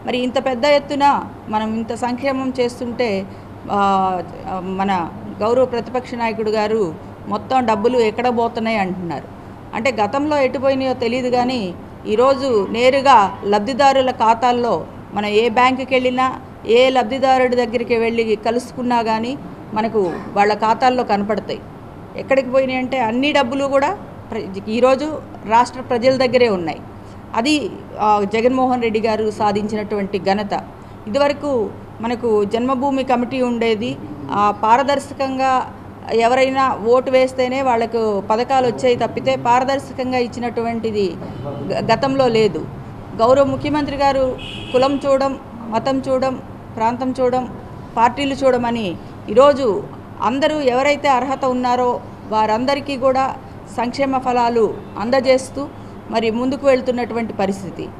మరి ఇంత పెద్ద ఎత్తున మనం ఇంత సంక్షేమం చేస్తుంటే ఆ, మన గౌరవ ప్రతిపక్ష నాయకుడు గారు మొత్తం డబ్బులు ఎక్కడ పోతున్నాయి అంటున్నారు అంటే గతంలో ఎటుపోయినాయో తెలియదు కానీ ఈరోజు నేరుగా లబ్ధిదారుల ఖాతాల్లో మనం ఏ బ్యాంకుకి వెళ్ళినా ఏ లబ్ధిదారుడి దగ్గరికి వెళ్ళి కలుసుకున్నా కానీ మనకు వాళ్ళ ఖాతాల్లో కనపడతాయి ఎక్కడికి పోయినాయి అంటే అన్ని డబ్బులు కూడా ప్ర- ఈరోజు రాష్ట్ర ప్రజల దగ్గరే ఉన్నాయి అది ఆ, జగన్మోహన్ రెడ్డి గారు సాధించినటువంటి ఘనత ఇదివరకు మనకు జన్మభూమి కమిటీ ఉండేది ఆ పారదర్శకంగా ఎవరైనా ఓటు వేస్తేనే వాళ్ళకు పథకాలు వచ్చాయి తప్పితే పారదర్శకంగా ఇచ్చినటువంటిది గ- గతంలో లేదు గౌరవ ముఖ్యమంత్రి గారు కులం చూడం మతం చూడం ప్రాంతం చూడం పార్టీలు చూడమని ఈరోజు అందరూ ఎవరైతే అర్హత ఉన్నారో వారందరికీ కూడా సంక్షేమ ఫలాలు అందజేస్తూ మరి ముందుకు వెళ్తున్నటువంటి పరిస్థితి